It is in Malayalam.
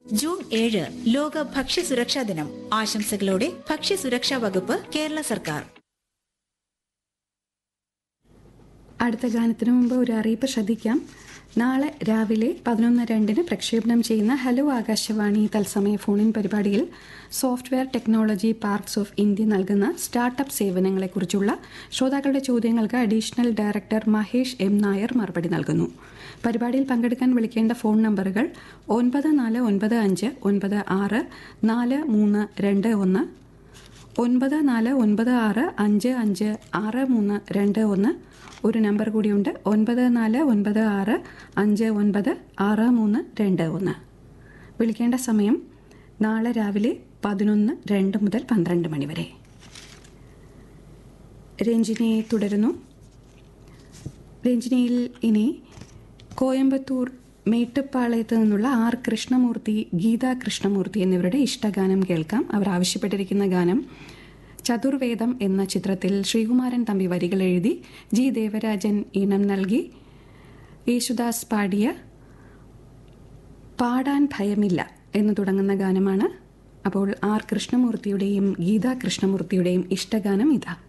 ജൂൺ ഏഴ് ലോക ഭക്ഷ്യസുരക്ഷാ ദിനം ആശംസകളോടെ ഭക്ഷ്യസുരക്ഷാ വകുപ്പ് കേരള സർക്കാർ അടുത്ത ഗാനത്തിനു മുമ്പ് ഒരു അറിയിപ്പ് ശ്രദ്ധിക്കാം നാളെ രാവിലെ പതിനൊന്ന് രണ്ടിന് പ്രക്ഷേപണം ചെയ്യുന്ന ഹലോ ആകാശവാണി തത്സമയ ഫോണിൻ പരിപാടിയിൽ software technology parks of India നൽകുന്ന സ്റ്റാർട്ടപ്പ് സേവനങ്ങളെക്കുറിച്ചുള്ള ശ്രോതാക്കളുടെ ചോദ്യങ്ങൾക്ക് additional director Mahesh M Nair മറുപടി നൽകുന്നു പരിപാടിയിൽ പങ്കെടുക്കാൻ വിളിക്കേണ്ട ഫോൺ നമ്പറുകൾ ഒൻപത് നാല് ഒൻപത് അഞ്ച് ഒൻപത് ആറ് നാല് മൂന്ന് രണ്ട് ഒന്ന് ഒൻപത് നാല് ഒൻപത് ആറ് അഞ്ച് അഞ്ച് ആറ് മൂന്ന് രണ്ട് ഒന്ന് ഒരു നമ്പർ കൂടിയുണ്ട് ഒൻപത് നാല് ഒൻപത് ആറ് അഞ്ച് ഒൻപത് ആറ് മൂന്ന് രണ്ട് ഒന്ന് വിളിക്കേണ്ട സമയം നാളെ രാവിലെ പതിനൊന്ന് രണ്ട് മുതൽ പന്ത്രണ്ട് മണി വരെ രഞ്ജിനി തുടരുന്നു രഞ്ജിനിയിൽ ഇനി കോയമ്പത്തൂർ മേട്ടുപ്പാളയത്ത് നിന്നുള്ള ആർ കൃഷ്ണമൂർത്തി ഗീത കൃഷ്ണമൂർത്തി എന്നിവരുടെ ഇഷ്ടഗാനം കേൾക്കാം അവർ ആവശ്യപ്പെട്ടിരിക്കുന്ന ഗാനം ചതുർവേദം എന്ന ചിത്രത്തിൽ ശ്രീകുമാരൻ തമ്പി വരികൾ എഴുതി ജി ദേവരാജൻ ഈണം നൽകി യേശുദാസ് പാടിയ പാടാൻ ഭയമില്ല എന്ന് തുടങ്ങുന്ന ഗാനമാണ് അപ്പോൾ ആർ കൃഷ്ണമൂർത്തിയുടെയും ഗീത കൃഷ്ണമൂർത്തിയുടെയും ഇഷ്ടഗാനം ഇതാ